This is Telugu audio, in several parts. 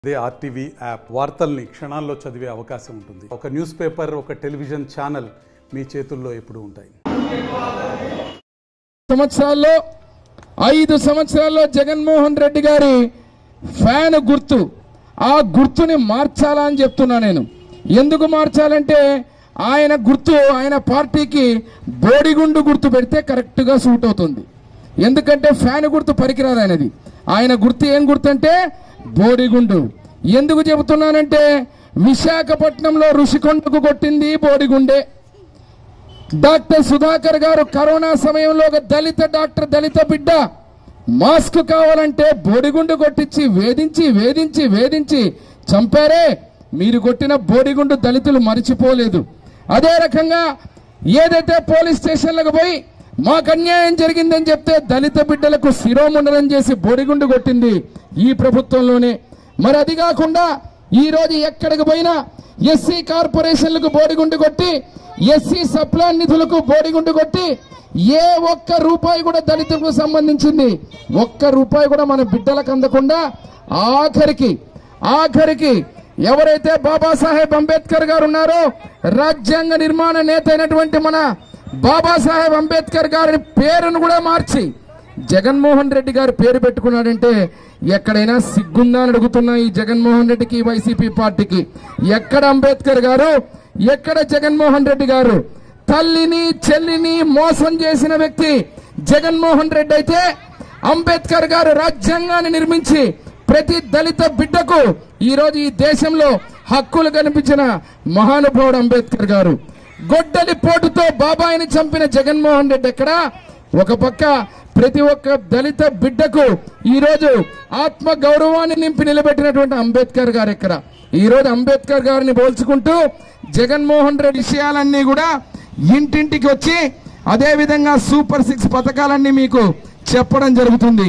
అదే ఆర్టీవీ యాప్ వార్తల్ని క్షణాల్లో చదివే అవకాశం ఉంటుంది ఒక న్యూస్ పేపర్ ఒక టెలివిజన్ ఛానల్ మీ చేతుల్లో ఎప్పుడూ ఉంటాయి సంవత్సరాల్లో ఐదు సంవత్సరాల్లో జగన్మోహన్ రెడ్డి గారి ఫ్యాన్ గుర్తు ఆ గుర్తుని మార్చాలా అని చెప్తున్నా నేను ఎందుకు మార్చాలంటే ఆయన గుర్తు ఆయన పార్టీకి బోడిగుండు గుర్తు పెడితే కరెక్ట్గా సూట్ అవుతుంది ఎందుకంటే ఫ్యాన్ గుర్తు పరికిరాదు ఆయనది ఆయన గుర్తు ఏం గుర్తు అంటే బోడిగుండు ఎందుకు చెబుతున్నానంటే విశాఖపట్నంలో ఋషికొండకు కొట్టింది బోడిగుండే డాక్టర్ సుధాకర్ గారు కరోనా సమయంలో ఒక దళిత డాక్టర్ దళిత బిడ్డ మాస్క్ కావాలంటే బోడిగుండు కొట్టించి వేధించి వేధించి వేధించి చంపారే మీరు కొట్టిన బోడిగుండు దళితులు మరిచిపోలేదు అదే రకంగా ఏదైతే పోలీస్ స్టేషన్లకు పోయి మాకు అన్యాయం జరిగిందని చెప్తే దళిత బిడ్డలకు శిరోముండనం చేసి బోడిగుండు కొట్టింది ఈ ప్రభుత్వంలోనే మరి అది కాకుండా ఈ రోజు ఎక్కడికి పోయినా ఎస్సీ కార్పొరేషన్లకు బోడిగుండు కొట్టి ఎస్సీ సప్లాన్ నిధులకు బోడిగుండు కొట్టి ఏ ఒక్క రూపాయి కూడా దళితులకు సంబంధించింది ఒక్క రూపాయి కూడా మన బిడ్డలకు అందకుండా ఆఖరికి ఆఖరికి ఎవరైతే బాబాసాహెబ్ అంబేద్కర్ గారు ఉన్నారో రాజ్యాంగ నిర్మాణ నేత అయినటువంటి మన బాబాసాహెబ్ అంబేద్కర్ గారి పేరును కూడా మార్చి జగన్మోహన్ రెడ్డి గారి పేరు పెట్టుకున్నాడంటే ఎక్కడైనా సిగ్గుందా అని అడుగుతున్నా ఈ జగన్మోహన్ రెడ్డికి ఈ వైసీపీ పార్టీకి ఎక్కడ అంబేద్కర్ గారు ఎక్కడ జగన్మోహన్ రెడ్డి గారు తల్లిని చెల్లిని మోసం చేసిన వ్యక్తి జగన్మోహన్ రెడ్డి అయితే అంబేద్కర్ గారు రాజ్యాంగాన్ని నిర్మించి ప్రతి దళిత బిడ్డకు ఈ రోజు ఈ దేశంలో హక్కులు కనిపించిన మహానుభావుడు అంబేద్కర్ గారు గొడ్డలి పోటుతో బాబాయిని చంపిన జగన్మోహన్ రెడ్డి ఎక్కడ ఒక పక్క ప్రతి ఒక్క దళిత బిడ్డకు ఈ రోజు ఆత్మ గౌరవాన్ని నింపి నిలబెట్టినటువంటి అంబేద్కర్ గారు ఎక్కడ ఈ రోజు అంబేద్కర్ గారిని పోల్చుకుంటూ జగన్మోహన్ రెడ్డి విషయాలన్నీ కూడా ఇంటింటికి వచ్చి అదే విధంగా సూపర్ సిక్స్ పథకాలన్నీ మీకు చెప్పడం జరుగుతుంది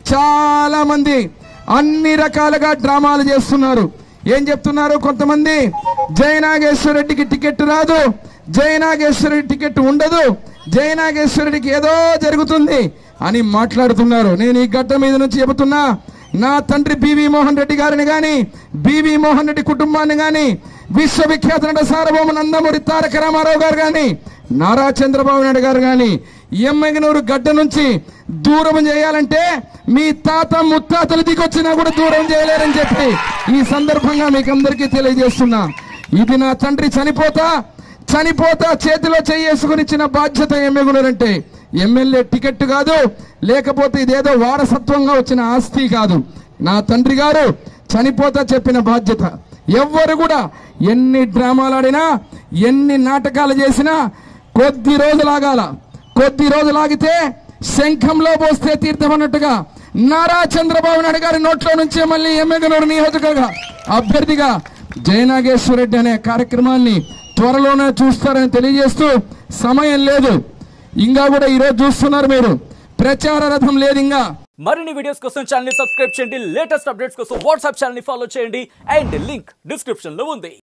చాలా మంది అన్ని రకాలుగా డ్రామాలు చేస్తున్నారు ఏం చెప్తున్నారు కొంతమంది జయనాగేశ్వర రెడ్డికి టికెట్ రాదు జయనాగేశ్వర రెడ్డి టికెట్ ఉండదు జయనాగేశ్వర రెడ్డికి ఏదో జరుగుతుంది అని మాట్లాడుతున్నారు నేను ఈ గడ్డ మీద నుంచి చెబుతున్నా నా తండ్రి బివి మోహన్ రెడ్డి గారిని గాని బివి మోహన్ రెడ్డి కుటుంబాన్ని గాని విశ్వవిఖ్యాత నట సార్వభౌమ నందమూరి తారక రామారావు గారు గాని నారా చంద్రబాబు నాయుడు గారు గాని ఎమ్మెగనూరు గడ్డ నుంచి దూరం చేయాలంటే మీ తాత ముత్తాతలు దిగొచ్చినా కూడా దూరం చేయలేరని చెప్పి ఈ సందర్భంగా మీకు అందరికీ తెలియజేస్తున్నా ఇది నా తండ్రి చనిపోతా చనిపోతా చేతిలో చేసుకుని ఇచ్చిన బాధ్యత ఎమ్మెగునరంటే ఎమ్మెల్యే టికెట్ కాదు లేకపోతే ఇదేదో వారసత్వంగా వచ్చిన ఆస్తి కాదు నా తండ్రి గారు చనిపోతా చెప్పిన బాధ్యత ఎవ్వరు కూడా ఎన్ని డ్రామాలు ఆడినా ఎన్ని నాటకాలు చేసినా కొద్ది రోజులు ఆగాల కొద్ది రోజులు ఆగితే శంఖంలో పోస్తే తీర్థం అన్నట్టుగా నారా చంద్రబాబు నాయుడు గారి నోట్లో నుంచే మళ్ళీ ఎమ్మెగనూరు నియోజకవర్గ అభ్యర్థిగా జయనాగేశ్వర రెడ్డి అనే కార్యక్రమాన్ని త్వరలోనే చూస్తారని తెలియజేస్తూ సమయం లేదు ఇంకా కూడా ఈరోజు చూస్తున్నారు మీరు ప్రచార రథం లేదు ఇంకా మరిన్ని వీడియోస్ కోసం ఛానల్ ని సబ్స్క్రైబ్ చేయండి లేటెస్ట్ అప్డేట్స్ కోసం వాట్సాప్ ఛానల్ ని ఫాలో చేయండి అండ్ లింక్ డిస్క్రిప్షన్ లో ఉంది